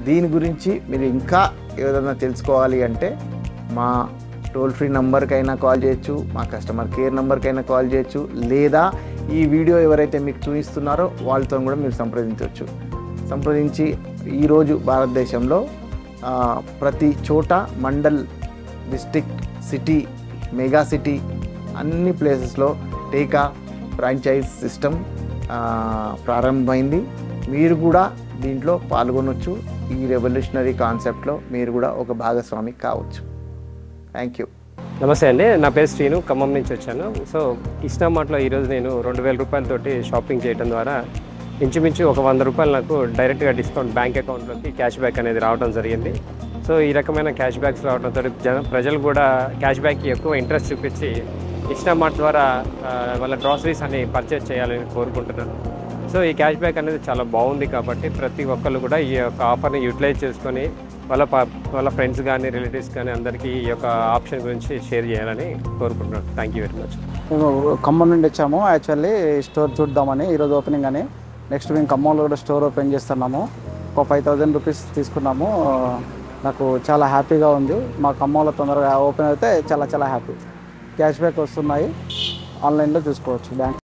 దీని గురించి మీరు ఇంకా ఏదైనా తెలుసుకోవాలి అంటే మా టోల్ ఫ్రీ నెంబర్కైనా కాల్ చేయొచ్చు మా కస్టమర్ కేర్ నెంబర్కైనా కాల్ చేయొచ్చు లేదా ఈ వీడియో ఎవరైతే మీకు చూపిస్తున్నారో వాళ్ళతో కూడా మీరు సంప్రదించవచ్చు సంప్రదించి ఈరోజు భారతదేశంలో ఆ, ప్రతి చోట mandal district city mega city అన్ని ప్లేసెస్లో టీకా ఫ్రాంచైజ్ సిస్టమ్ ప్రారంభమైంది మీరు కూడా దీంట్లో పాల్గొనవచ్చు ఈ రెవల్యూషనరీ కాన్సెప్ట్లో మీరు కూడా ఒక భాగస్వామి కావచ్చు థ్యాంక్ యూ నమస్తే అండి నా పేరు శ్రీను ఖమ్మం నుంచి వచ్చాను సో ఇస్నామార్ట్లో ఈరోజు నేను రెండు వేల రూపాయలతోటి షాపింగ్ చేయడం ద్వారా ఇంచుమించు ఒక వంద రూపాయలు నాకు డైరెక్ట్గా డిస్కౌంట్ బ్యాంక్ అకౌంట్లోకి క్యాష్ బ్యాక్ అనేది రావడం జరిగింది సో ఈ రకమైన క్యాష్ బ్యాక్స్ రావడంతో జన ప్రజలు కూడా క్యాష్ బ్యాక్కి ఎక్కువ ఇంట్రెస్ట్ చూపించి ఇస్నామార్ట్ ద్వారా ఆ, వాళ్ళ గ్రాసరీస్ అని పర్చేస్ చేయాలని కోరుకుంటున్నాను సో ఈ క్యాష్ బ్యాక్ అనేది చాలా బాగుంది కాబట్టి ప్రతి ఒక్కళ్ళు కూడా ఈ యొక్క ఆఫర్ని యూటిలైజ్ చేసుకొని వాళ్ళ ప- వాళ్ళ ఫ్రెండ్స్ కానీ రిలేటివ్స్ కానీ అందరికీ ఈ యొక్క ఆప్షన్ గురించి షేర్ చేయాలని కోరుకుంటున్నాను థ్యాంక్ యూ వెరీ మచ్ మేము ఖమ్మం నుండి వచ్చాము యాక్చువల్లీ స్టోర్ చూద్దామని ఈరోజు ఓపెనింగ్ అని నెక్స్ట్ మేము ఖమ్మంలో కూడా స్టోర్ ఓపెన్ చేస్తున్నాము ఒక ఫైవ్ థౌజండ్ రూపీస్ తీసుకున్నాము నాకు చాలా హ్యాపీగా ఉంది మా ఖమ్మంలో తొందరగా ఓపెన్ అయితే చాలా చాలా హ్యాపీ క్యాష్ బ్యాక్ వస్తున్నాయి ఆన్లైన్లో చూసుకోవచ్చు బ్యాంక్